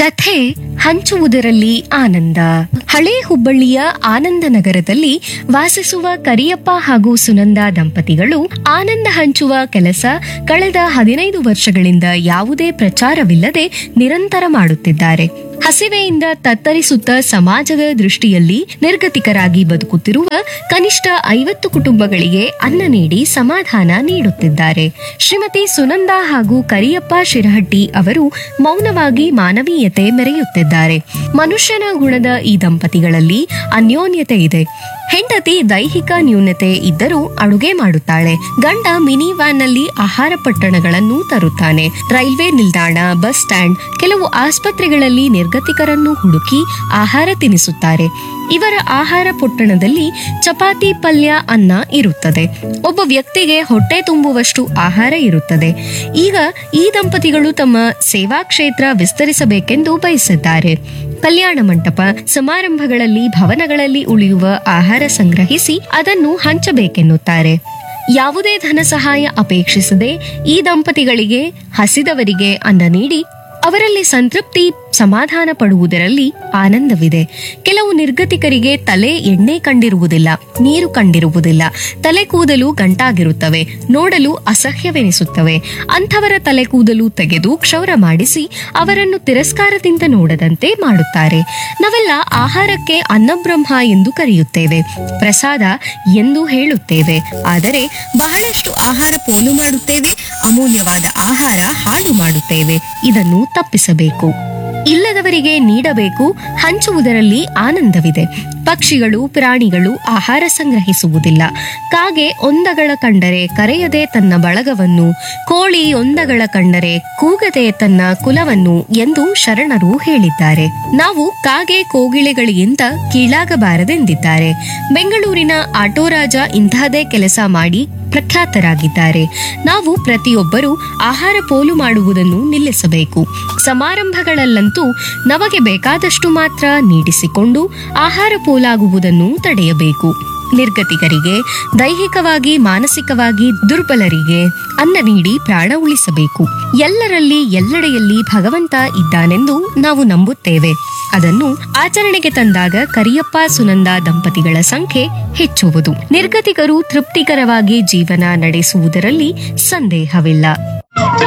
ಕಥೆ ಹಂಚುವುದರಲ್ಲಿ ಆನಂದ ಹಳೇ ಹುಬ್ಬಳ್ಳಿಯ ಆನಂದ ನಗರದಲ್ಲಿ ವಾಸಿಸುವ ಕರಿಯಪ್ಪ ಹಾಗೂ ಸುನಂದ ದಂಪತಿಗಳು ಆನಂದ ಹಂಚುವ ಕೆಲಸ ಕಳೆದ ಹದಿನೈದು ವರ್ಷಗಳಿಂದ ಯಾವುದೇ ಪ್ರಚಾರವಿಲ್ಲದೆ ನಿರಂತರ ಮಾಡುತ್ತಿದ್ದಾರೆ ಹಸಿವೆಯಿಂದ ತತ್ತರಿಸುತ್ತ ಸಮಾಜದ ದೃಷ್ಟಿಯಲ್ಲಿ ನಿರ್ಗತಿಕರಾಗಿ ಬದುಕುತ್ತಿರುವ ಕನಿಷ್ಠ ಐವತ್ತು ಕುಟುಂಬಗಳಿಗೆ ಅನ್ನ ನೀಡಿ ಸಮಾಧಾನ ನೀಡುತ್ತಿದ್ದಾರೆ ಶ್ರೀಮತಿ ಸುನಂದ ಹಾಗೂ ಕರಿಯಪ್ಪ ಶಿರಹಟ್ಟಿ ಅವರು ಮೌನವಾಗಿ ಮಾನವೀಯತೆ ಮೆರೆಯುತ್ತಿದ್ದಾರೆ ಮನುಷ್ಯನ ಗುಣದ ಈ ದಂಪತಿಗಳಲ್ಲಿ ಅನ್ಯೋನ್ಯತೆ ಇದೆ ಹೆಂಡತಿ ದೈಹಿಕ ನ್ಯೂನತೆ ಇದ್ದರೂ ಅಡುಗೆ ಮಾಡುತ್ತಾಳೆ ಗಂಡ ಮಿನಿ ವ್ಯಾನ್ನಲ್ಲಿ ಆಹಾರ ಪಟ್ಟಣಗಳನ್ನು ತರುತ್ತಾನೆ ರೈಲ್ವೆ ನಿಲ್ದಾಣ ಬಸ್ ಸ್ಟ್ಯಾಂಡ್ ಕೆಲವು ಆಸ್ಪತ್ರೆಗಳಲ್ಲಿ ನಿರ್ಗತಿಕರನ್ನು ಹುಡುಕಿ ಆಹಾರ ತಿನ್ನಿಸುತ್ತಾರೆ ಇವರ ಆಹಾರ ಪೊಟ್ಟಣದಲ್ಲಿ ಚಪಾತಿ ಪಲ್ಯ ಅನ್ನ ಇರುತ್ತದೆ ಒಬ್ಬ ವ್ಯಕ್ತಿಗೆ ಹೊಟ್ಟೆ ತುಂಬುವಷ್ಟು ಆಹಾರ ಇರುತ್ತದೆ ಈಗ ಈ ದಂಪತಿಗಳು ತಮ್ಮ ಸೇವಾ ಕ್ಷೇತ್ರ ವಿಸ್ತರಿಸಬೇಕೆಂದು ಬಯಸಿದ್ದಾರೆ ಕಲ್ಯಾಣ ಮಂಟಪ ಸಮಾರಂಭಗಳಲ್ಲಿ ಭವನಗಳಲ್ಲಿ ಉಳಿಯುವ ಆಹಾರ ಸಂಗ್ರಹಿಸಿ ಅದನ್ನು ಹಂಚಬೇಕೆನ್ನುತ್ತಾರೆ ಯಾವುದೇ ಧನ ಸಹಾಯ ಅಪೇಕ್ಷಿಸದೆ ಈ ದಂಪತಿಗಳಿಗೆ ಹಸಿದವರಿಗೆ ಅನ್ನ ನೀಡಿ ಅವರಲ್ಲಿ ಸಂತೃಪ್ತಿ ಸಮಾಧಾನ ಪಡುವುದರಲ್ಲಿ ಆನಂದವಿದೆ ಕೆಲವು ನಿರ್ಗತಿಕರಿಗೆ ತಲೆ ಎಣ್ಣೆ ಕಂಡಿರುವುದಿಲ್ಲ ನೀರು ಕಂಡಿರುವುದಿಲ್ಲ ತಲೆ ಕೂದಲು ಗಂಟಾಗಿರುತ್ತವೆ ನೋಡಲು ಅಸಹ್ಯವೆನಿಸುತ್ತವೆ ಅಂಥವರ ತಲೆ ಕೂದಲು ತೆಗೆದು ಕ್ಷೌರ ಮಾಡಿಸಿ ಅವರನ್ನು ತಿರಸ್ಕಾರದಿಂದ ನೋಡದಂತೆ ಮಾಡುತ್ತಾರೆ ನಾವೆಲ್ಲ ಆಹಾರಕ್ಕೆ ಅನ್ನಬ್ರಹ್ಮ ಎಂದು ಕರೆಯುತ್ತೇವೆ ಪ್ರಸಾದ ಎಂದು ಹೇಳುತ್ತೇವೆ ಆದರೆ ಬಹಳಷ್ಟು ಆಹಾರ ಪೋಲು ಮಾಡುತ್ತೇವೆ ಅಮೂಲ್ಯವಾದ ಆಹಾರ ಹಾಳು ಮಾಡುತ್ತೇವೆ ಇದನ್ನು ತಪ್ಪಿಸಬೇಕು ಇಲ್ಲದವರಿಗೆ ನೀಡಬೇಕು ಹಂಚುವುದರಲ್ಲಿ ಆನಂದವಿದೆ ಪಕ್ಷಿಗಳು ಪ್ರಾಣಿಗಳು ಆಹಾರ ಸಂಗ್ರಹಿಸುವುದಿಲ್ಲ ಕಾಗೆ ಒಂದಗಳ ಕಂಡರೆ ಕರೆಯದೆ ತನ್ನ ಬಳಗವನ್ನು ಕೋಳಿ ಒಂದಗಳ ಕಂಡರೆ ಕೂಗದೆ ತನ್ನ ಕುಲವನ್ನು ಎಂದು ಶರಣರು ಹೇಳಿದ್ದಾರೆ ನಾವು ಕಾಗೆ ಕೋಗಿಲೆಗಳಿಗಿಂತ ಕೀಳಾಗಬಾರದೆಂದಿದ್ದಾರೆ ಬೆಂಗಳೂರಿನ ಆಟೋ ರಾಜ ಇಂತಹದೇ ಕೆಲಸ ಮಾಡಿ ಪ್ರಖ್ಯಾತರಾಗಿದ್ದಾರೆ ನಾವು ಪ್ರತಿಯೊಬ್ಬರೂ ಆಹಾರ ಪೋಲು ಮಾಡುವುದನ್ನು ನಿಲ್ಲಿಸಬೇಕು ಸಮಾರಂಭಗಳಲ್ಲಂತೂ ನಮಗೆ ಬೇಕಾದಷ್ಟು ಮಾತ್ರ ನೀಡಿಸಿಕೊಂಡು ಆಹಾರ ಪೋಲಾಗುವುದನ್ನು ತಡೆಯಬೇಕು ನಿರ್ಗತಿಕರಿಗೆ ದೈಹಿಕವಾಗಿ ಮಾನಸಿಕವಾಗಿ ದುರ್ಬಲರಿಗೆ ಅನ್ನ ನೀಡಿ ಪ್ರಾಣ ಉಳಿಸಬೇಕು ಎಲ್ಲರಲ್ಲಿ ಎಲ್ಲೆಡೆಯಲ್ಲಿ ಭಗವಂತ ಇದ್ದಾನೆಂದು ನಾವು ನಂಬುತ್ತೇವೆ ಅದನ್ನು ಆಚರಣೆಗೆ ತಂದಾಗ ಕರಿಯಪ್ಪ ಸುನಂದ ದಂಪತಿಗಳ ಸಂಖ್ಯೆ ಹೆಚ್ಚುವುದು ನಿರ್ಗತಿಕರು ತೃಪ್ತಿಕರವಾಗಿ ಜೀವನ ನಡೆಸುವುದರಲ್ಲಿ ಸಂದೇಹವಿಲ್ಲ